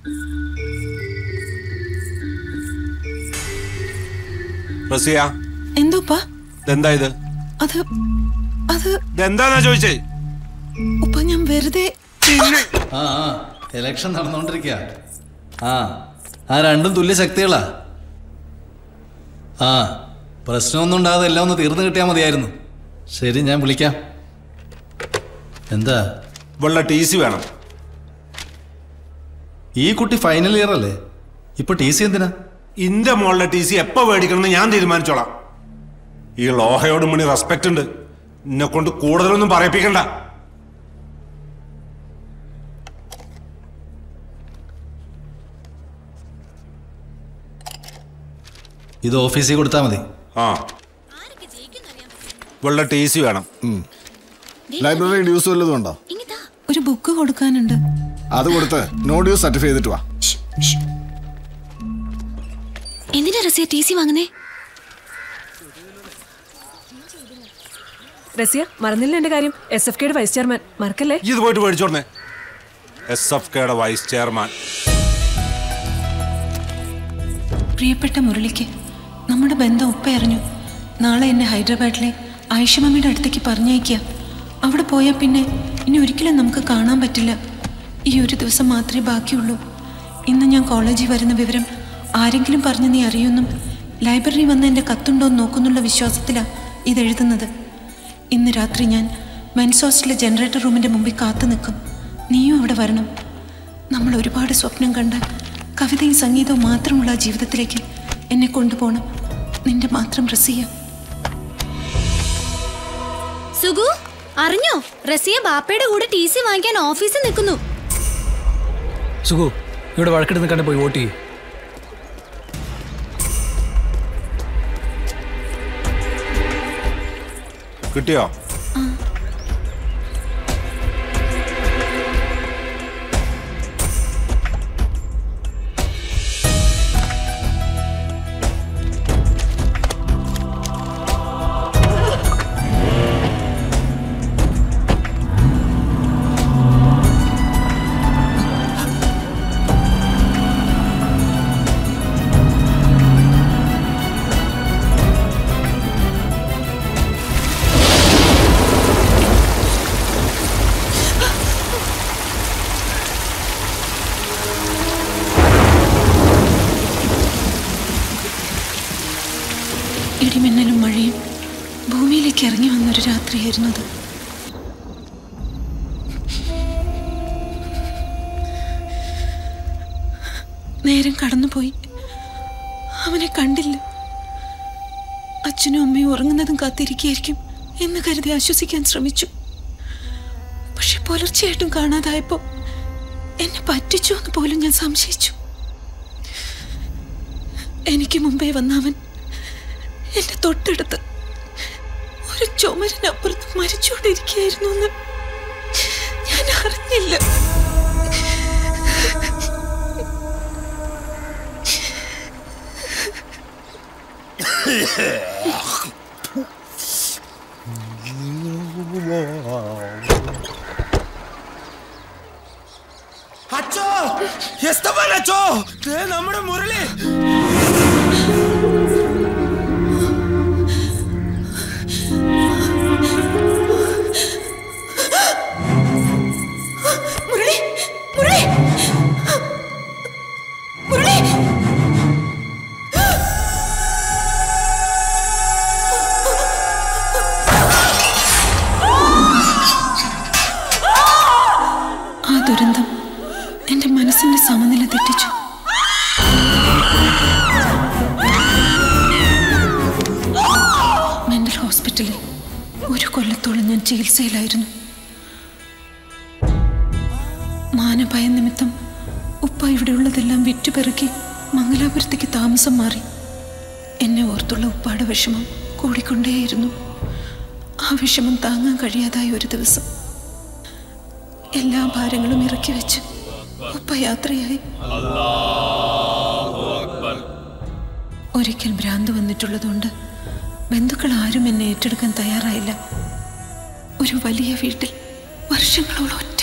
റസിയ എന്തോപ്പാ ഇതെന്താ ഇത് അത് അത് ഇതെന്താന്നാ ചോദിച്ചേ ഉപ്പ ഞാൻ വെറുതെ ആ ആ ഇലക്ഷൻ നടന്നുകൊണ്ടിരിക്കുക ആ ആ രണ്ടും തുല്യ ശക്തികളാ ആ പ്രശ്നമൊന്നും ഉണ്ടാകാതെ എല്ലാം ഒന്ന് തീർന്നു കിട്ടിയാൽ മതിയായിരുന്നു ശരി ഞാൻ വിളിക്കാം എന്താ വെള്ള ടി സി വേണം ഈ കുട്ടി ഫൈനൽ ഇയർ അല്ലേ ഇപ്പൊ ടി സി എന്തിനാ ഇന്റെ മോളുടെ ടി സി എപ്പോ മേടിക്കണമെന്ന് ഞാൻ തീരുമാനിച്ചോളാം ഈ ലോഹയോട് മണി റെസ്പെക്ട് ഉണ്ട് എന്നെ കൊണ്ട് കൂടുതലൊന്നും പറയിപ്പിക്കണ്ട ഇത് ഓഫീസിൽ കൊടുത്താൽ മതി ആ വെള്ള ടി സി വേണം ലൈബ്രറി ഡ്യൂസ് വല്ലതും ഉണ്ടോ ഒരു ബുക്ക് കൊടുക്കാനുണ്ട് അത് കൊടുത്ത് നോ ഡ്യൂസ് സർട്ടിഫൈ ചെയ്തിട്ട് വാ എന്തിനാ റസിയ ടി സി വാങ്ങുന്നേ റസിയ മറന്നില്ല എന്റെ കാര്യം എസ് എഫ് കെയുടെ വൈസ് ചെയർമാൻ മറക്കല്ലേ ഇത് പോയിട്ട് മേടിച്ചോടനെ എസ് എഫ് കെയുടെ വൈസ് ചെയർമാൻ പ്രിയപ്പെട്ട മുരളിക്ക് നമ്മുടെ ബന്ധം ഉപ്പ അറിഞ്ഞു നാളെ എന്നെ ഹൈദരാബാദിലെ ആയിഷമമ്മയുടെ അടുത്തേക്ക് പറഞ്ഞയക്കുക അവിടെ പോയാൽ പിന്നെ ഇനി ഒരിക്കലും നമുക്ക് കാണാൻ പറ്റില്ല ഈ ഒരു ദിവസം മാത്രമേ ബാക്കിയുള്ളൂ ഇന്ന് ഞാൻ കോളേജിൽ വരുന്ന വിവരം ആരെങ്കിലും പറഞ്ഞ് നീ അറിയുമെന്നും ലൈബ്രറി വന്ന് എൻ്റെ കത്തുണ്ടോ എന്ന് നോക്കുന്നുള്ള വിശ്വാസത്തിലാണ് ഇതെഴുതുന്നത് ഇന്ന് രാത്രി ഞാൻ മെൻസ് ഹോസ്റ്റലിലെ ജനറേറ്റർ റൂമിൻ്റെ മുമ്പിൽ കാത്തു നിൽക്കും നീയും അവിടെ വരണം നമ്മൾ ഒരുപാട് സ്വപ്നം കണ്ട കവിതയും സംഗീതവും മാത്രമുള്ള ആ ജീവിതത്തിലേക്ക് എന്നെ കൊണ്ടുപോകണം നിന്റെ മാത്രം റസിയ സുഗു അറിഞ്ഞോ റസിയ ബാപ്പയുടെ കൂടെ ടി സി വാങ്ങിക്കാൻ ഓഫീസിൽ നിൽക്കുന്നു സുഖു ഇവിടെ വഴക്കെടുത്ത് കണ്ട് പോയി വോട്ട് ചെയ്യും കിട്ടിയോ ഇടിമിന്നലും മഴയും ഭൂമിയിലേക്ക് ഇറങ്ങി വന്നൊരു രാത്രിയായിരുന്നു അത് നേരം കടന്നുപോയി അവനെ കണ്ടില്ല അച്ഛനും അമ്മയും ഉറങ്ങുന്നതും കാത്തിരിക്കുകയായിരിക്കും എന്ന് കരുതി ആശ്വസിക്കാൻ ശ്രമിച്ചു പക്ഷെ പുലർച്ചയായിട്ടും കാണാതായപ്പോ എന്നെ പറ്റിച്ചു എന്ന് പോലും ഞാൻ സംശയിച്ചു എനിക്ക് മുമ്പേ വന്ന അവൻ എന്റെ തൊട്ടടുത്ത് ഒരു ചുമരിനപ്പുറത്ത് മരിച്ചുകൊണ്ടിരിക്കുകയായിരുന്നു എന്ന് ഞാൻ അറിഞ്ഞില്ല അച്ചോ എസ്തഫാൻ അച്ചോ ദേ നമ്മുടെ മുരളി മുരളി മുരളി മുരളി ആ ദുരന്തം എന്റെ മനസ്സിന്റെ സമനില തെറ്റിച്ചു മെന്റൽ ഹോസ്പിറ്റലിൽ ഒരു കൊല്ലത്തോളം ഞാൻ ചികിത്സയിലായിരുന്നു മാനഭയ നിമിത്തം ഉപ്പ ഇവിടെയുള്ളതെല്ലാം വിറ്റുപെറുക്കി മംഗലാപുരത്തേക്ക് താമസം മാറി എന്നെ ഓർത്തുള്ള ഉപ്പാടെ വിഷമം കൂടിക്കൊണ്ടേയിരുന്നു ആ വിഷമം താങ്ങാൻ കഴിയാതായ ഒരു ദിവസം എല്ലാ ഭാരങ്ങളും ഇറക്കി വെച്ച് ഉപ്പ യാത്രയായി ഒരിക്കൽ ഭ്രാന്ത് വന്നിട്ടുള്ളതുകൊണ്ട് ബന്ധുക്കൾ ആരും എന്നെ ഏറ്റെടുക്കാൻ തയ്യാറായില്ല ഒരു വലിയ വീട്ടിൽ വർഷങ്ങളോളം ഒറ്റ